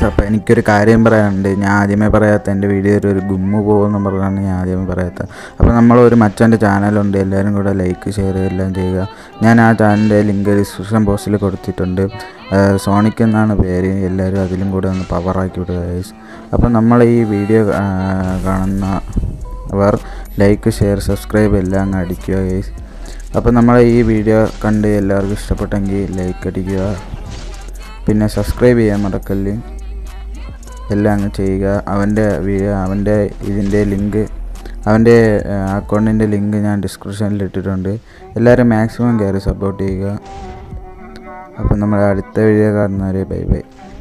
അപ്പോൾ എനിക്കൊരു കാര്യം പറയാനുണ്ട് ഞാൻ ആദ്യമേ പറയാത്ത എൻ്റെ വീഡിയോയിൽ ഒരു ഗുമ്മ് പോകുമെന്ന് പറഞ്ഞാണ് ഞാൻ ആദ്യമേ പറയാത്ത അപ്പോൾ നമ്മളൊരു മച്ചൻ്റെ ചാനലുണ്ട് എല്ലാവരും കൂടെ ലൈക്ക് ഷെയർ എല്ലാം ചെയ്യുക ഞാൻ ആ ചാനലിൻ്റെ ലിങ്ക് ഡിസ്ക്രിപ്ഷൻ ബോക്സിൽ കൊടുത്തിട്ടുണ്ട് ഏഹ് സോണിക് എന്നാണ് പേര് എല്ലാവരും അതിലും കൂടെ ഒന്ന് പവറാക്കി വിടുക ഗൈസ് അപ്പോൾ നമ്മൾ ഈ വീഡിയോ കാണുന്നവർ ലൈക്ക് ഷെയർ സബ്സ്ക്രൈബ് എല്ലാം അങ്ങ് അടിക്കുക ഗൈസ് അപ്പോൾ നമ്മളെ ഈ വീഡിയോ കണ്ട് എല്ലാവർക്കും ഇഷ്ടപ്പെട്ടെങ്കിൽ ലൈക്ക് അടിക്കുക പിന്നെ സബ്സ്ക്രൈബ് ചെയ്യാൻ മറക്കല്ല് എല്ലാം അങ്ങ് ചെയ്യുക അവൻ്റെ വീഡിയോ അവൻ്റെ ഇതിൻ്റെ ലിങ്ക് അവൻ്റെ അക്കൗണ്ടിൻ്റെ ലിങ്ക് ഞാൻ ഡിസ്ക്രിപ്ഷനിൽ ഇട്ടിട്ടുണ്ട് എല്ലാവരും മാക്സിമം കയറി സപ്പോർട്ട് ചെയ്യുക അപ്പം നമ്മൾ അടുത്ത വീഡിയോ കാണുന്നവരെ ബൈ ബൈ